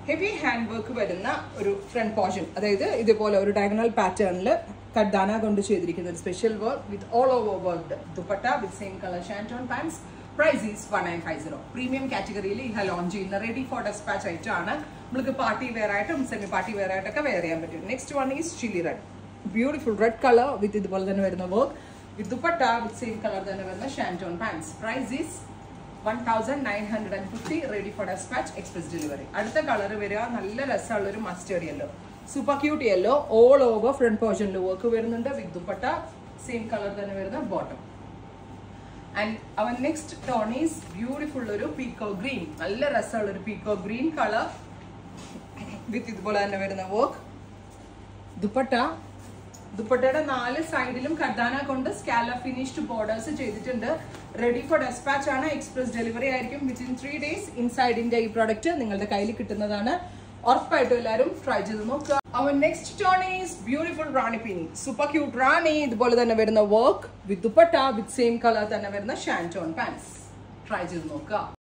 heavy hand work വരുന്ന ഒരു front portion അതായത് ഇതുപോലെ ഒരു ഡയഗണൽ പാറ്റേണിൽ കഡാന കൊണ്ട് ചെയ്തിരിക്കുന്ന ഒരു special work with all over work dupatta with same colour shantoon pants price is one nine five zero premium കാറ്റഗറിയിൽ ഈ ലോഞ്ച് ചെയ്യുന്ന റെഡി ഫോർ ഡെസ്പാച്ച് ഐറ്റം ആണ് നമുക്ക് പാർട്ടി വെയർ ആയിട്ടും സെമി പാർട്ടി വെയർ ആയിട്ടൊക്കെ വെയർ ചെയ്യാൻ പറ്റും next one is chilli red beautiful red colour with ഇതുപോലെ തന്നെ വരുന്ന work with dupatta with same colour തന്നെ വരുന്ന shantoon pants price is one thousand nine hundred and fifty ready for dispatch express delivery അടുത്ത colour വരിക നല്ല രസമുള്ള ഒരു mustard yellow super cute yellow all over front പോർഷനിൽ വർക്ക് വരുന്നുണ്ട് വിത്ത് ദുപ്പട്ട സെയിം കളർ തന്നെ വരുന്ന bottom and our next tone is beautiful ഒരു പീക്കോ ഗ്രീൻ നല്ല രസമുള്ള ഒരു പീക്കോ ഗ്രീൻ കളർ വിത്ത് ഇതുപോലെ തന്നെ വരുന്ന വർക്ക് ദുപ്പട്ട ദുപ്പട്ടയുടെ നാല് സൈഡിലും കർദാന കൊണ്ട് സ്കാല ഫിനിഷ്ഡ് ബോർഡേഴ്സ് ചെയ്തിട്ടുണ്ട് റെഡി ഫോർ ഡെസ്പാച്ച് ആണ് എക്സ്പ്രസ് ഡെലിവറി ആയിരിക്കും വിത്തിൻ ത്രീ ഡേയ്സ് ഇൻസൈഡിന്റെ ഈ പ്രോഡക്റ്റ് നിങ്ങളുടെ കയ്യിൽ കിട്ടുന്നതാണ് ഉറപ്പായിട്ടും എല്ലാവരും ട്രൈ ചെയ്ത് നോക്കുക our next tone is beautiful rani pink super cute rani ഇതുപോലെ തന്നെ വരുന്ന work with dupatta with same colour തന്നെ വരുന്ന ഷാൻറ്റോൺ പാൻസ് ട്രൈ ചെയ്ത് നോക്കുക